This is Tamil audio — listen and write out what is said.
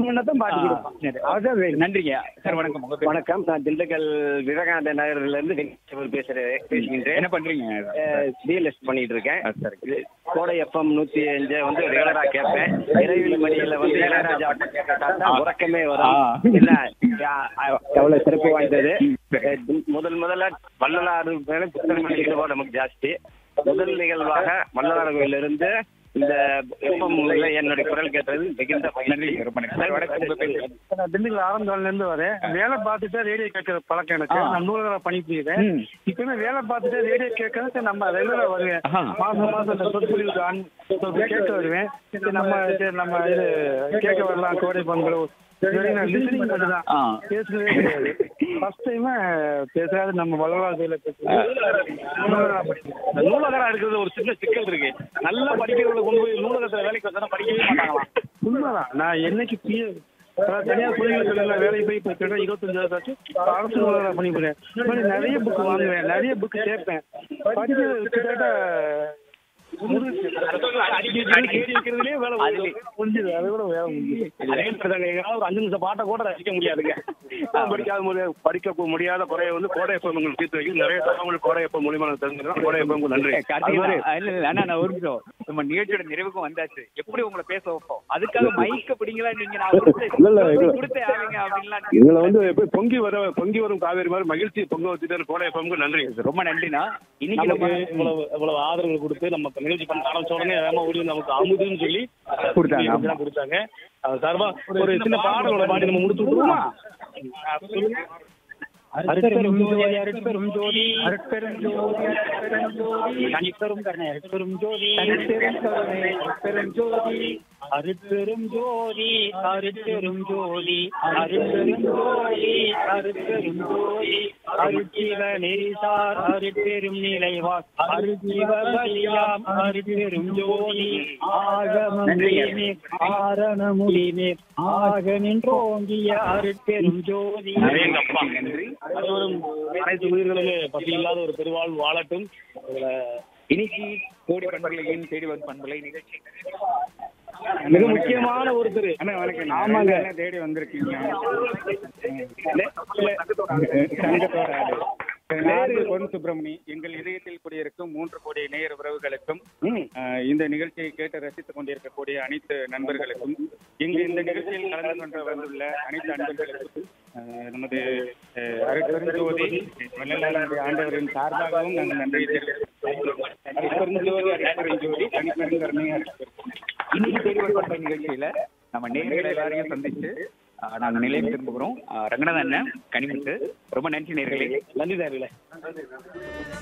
பண்ணா தான் பாட்டு கொடுப்பான் சரி. அதுதான் வேணும் நன்றிங்க சார் வணக்கம் உங்க பேர் வணக்கம் நான் திண்டுக்கல் விவேகானந்த நகர்ல இருந்து வெங்கடேஸ்வர் பேசுறேன் பேசுகின்றேன் என்ன பண்றீங்க ரியல் எஸ்ட் பண்ணிட்டு இருக்கேன் ஆ, சரி. இது கோடை எஃப்எம் நூத்தி அஞ்சு வந்து ரெகுலரா கேட்பேன் இரவில் மணியில வந்து இளையராஜா பாட்டு கேட்டா தான் உறக்கமே ஆ. வரும் இல்ல யா- எவ்வளவு சிறப்பு வாய்ந்தது அஹ் முதல் முதல்ல வள்ளலாறு மேல புத்தகங்கள் ஈடுபாடு நமக்கு ஜாஸ்தி முதல் நிகழ்வாக வள்ளலார் கோயிலிருந்து இந்த எஃப்எம் என்னுடைய குரல் கேட்டது மிகுந்த நன்றி மகிழ்ச்சி ரொம்ப நன்றி சார் வணக்கம் உங்க பேர் நான் திண்டுக்கல் ஆரம்பத்துல இருந்து வரேன் வேலை பார்த்துட்டு ரேடியோ கேட்கற பழக்கம் எனக்கு ஆ. நான் நூலகரா பணி செய்யறேன் ம். இப்பவுமே வேலை பார்த்துட்டு ரேடியோ கேட்கறது சரி நம்ம ரெகுலரா வருவேன் ஆஹா. மாசம் மாசம் இந்த சொற்பொழிவுக்கு ஆன் கேட்டு வருவேன் சரி நம்ம சரி நம்ம இது கேட்க வரலாம் கோடை பண்பு நான் லிசனிங் மட்டும் தான் ஆ. பேசுனதே கிடையாது ஃபர்ஸ்ட் டைம் பேசுறது நம்ம வள்ளலார் கோயில பேசுறது நூலகரா படிக்கிறேன். இந்த நூலகரா இருக்கிறது ஒரு சின்ன சிக்கல் இருக்கு நல்லா படிக்கிறவங்களை கொண்டு போய் நூலகத்துல வேலைக்கு வந்தா படிக்கவே மாட்டாங்களாம் உண்மைதான் நான் என்னைக்கு பி தனியார் குழந்தைகள் வேலைக்கு போய் இப்போ கிட்ட இருபத்தஞ்சு வருஷம் ஆச்சு அரசு நூலகரா பண்ணிக்கிறேன் இந்த மாதிரி நிறைய புக் வாங்குவேன் நிறைய புக் கேட்பேன் படிக்கிறது கிட்டத்தட்ட முடிஞ்சுது. அடிக்கடி கேடி வைக்கிறதுலயே வேலை அதுலயே. முடிஞ்சுது அதை விட வேலை முடிஞ்சுது அதே மாதிரிதாங்க எங்களால ஒரு அஞ்சு நிமிஷம் பாட்டை கூட ரசிக்க முடியாதுங்க படிக்காத முடியாது படிக்க முடியாத குறைய வந்து கோடை எப்பம் உங்களுக்கு தீர்த்து வைக்கும் நிறைய தகவல் கோடை எப்பம் மூலியமா எனக்கு தெரிஞ்சுக்கலாம் கோடை எப்பம் நன்றி அது கார்த்திகேயன், மாதிரி இல்ல, இல்ல, அண்ணா, நான் ஒரு நிமிஷம். நம்ம நிகழ்ச்சியோட நிறைவுக்கும் வந்தாச்சு எப்படி உங்களை பேச வைப்போம் அதுக்காக மைக்க பிடிங்களா நீங்க நான் கொடுத்து- இல்ல, இல்ல, இல்ல. கொடுத்தே ஆவீங்க அப்படின்லாம் இதுல வந்து எப்படி பொங்கி வர பொங்கி வரும் காவேரி மாதிரி மகிழ்ச்சி பொங்க வச்சுட்டு கோடை எப்பமுக்கு நன்றி ரொம்ப நன்றிண்ணா இன்னைக்கு நமக்கு நம்ம இவ்வளவு இவ்வளவு ஆதரவு கொடுத்து நம்ம இப்ப நிகழ்ச்சி பண்ண ஆரம்பிச்ச உடனே வேகமா ஓடி வந்து நமக்கு அமுதுன்னு சொல்லி கொடுத்தாங்க, ஆமா. இதெல்லாம் கொடுத்தாங்க அது சார்பா ஒரு சின்ன பாடலோட பாடி நம்ம முடிச்சு விட்டுருவோமா அருட்பெரும் ஜோதி அருட்பெரும் ஜோதி அருட்பெரும் ஜோதி அருட்பெரும் ஜோதி தனிப்பெரும் கருணை அருட்பெரும் ஜோதி தனிப்பெரும் கருணை அருட்பெரும் ஜோதி அருட்பெரும் ஜோதி அருட்பெரும் ஜோதி அருட்பெரும் ஜோதி அருட்பெரும் ஜோதி அருட்சிவ நெறிசார் அருட்பெரும் நிலைவார் அருட்சிவ பலியாம் அருட்பெரும் ஜோதி ஆகமமே ஆரணமுடிமே ஆக நின்றோங்கிய அருட்பெரும் ஜோதி அப்பா நன்றி அனைவரும் அனைத்து உயிர்களுமே பசி இல்லாத ஒரு பெருவாழ்வு வாழட்டும் இதுல இன்னைக்கு கோடி பண்பலையின் தேடி வந்து பண்பலை நிகழ்ச்சி மிக முக்கியமான ஒருத்தர் ஆமாங்க தேடி வந்திருக்கீங்க சங்கத்தோட ஆளு. நாடு பொன் சுப்பிரமணி எங்கள் இதயத்தில் குடியிருக்கும் மூன்று கோடி நேயர் உறவுகளுக்கும் அஹ், இந்த நிகழ்ச்சியை கேட்டு ரசித்துக் கொண்டிருக்கக்கூடிய அனைத்து நண்பர்களுக்கும் இங்கு இந்த நிகழ்ச்சியில் கலந்து கொண்டு வந்துள்ள அனைத்து அன்பர்களுக்கும் அஹ், நமது அஹ், அருட்பெருஞ்சோதி வள்ளலாருடைய ஆண்டவரின் சார்பாகவும் நாங்கள் நன்றி தெரிவித்துக் அருட்பெருஞ்சோதி அருட்பெருஞ்சோதி தனிப்பெருங்கருணை அருட்பெருஞ்சோதி. இன்னைக்கு தேடி வரப்பட்ட நிகழ்ச்சியில நம்ம நேர்கள் எல்லாரையும் சந்திச்சு அஹ், நாங்க நிலையம் திரும்புகிறோம் அஹ், ரங்கநாதன் அண்ணன் கனிமுத்து ரொம்ப நன்றி நேர்களே நன்றி நேர்களே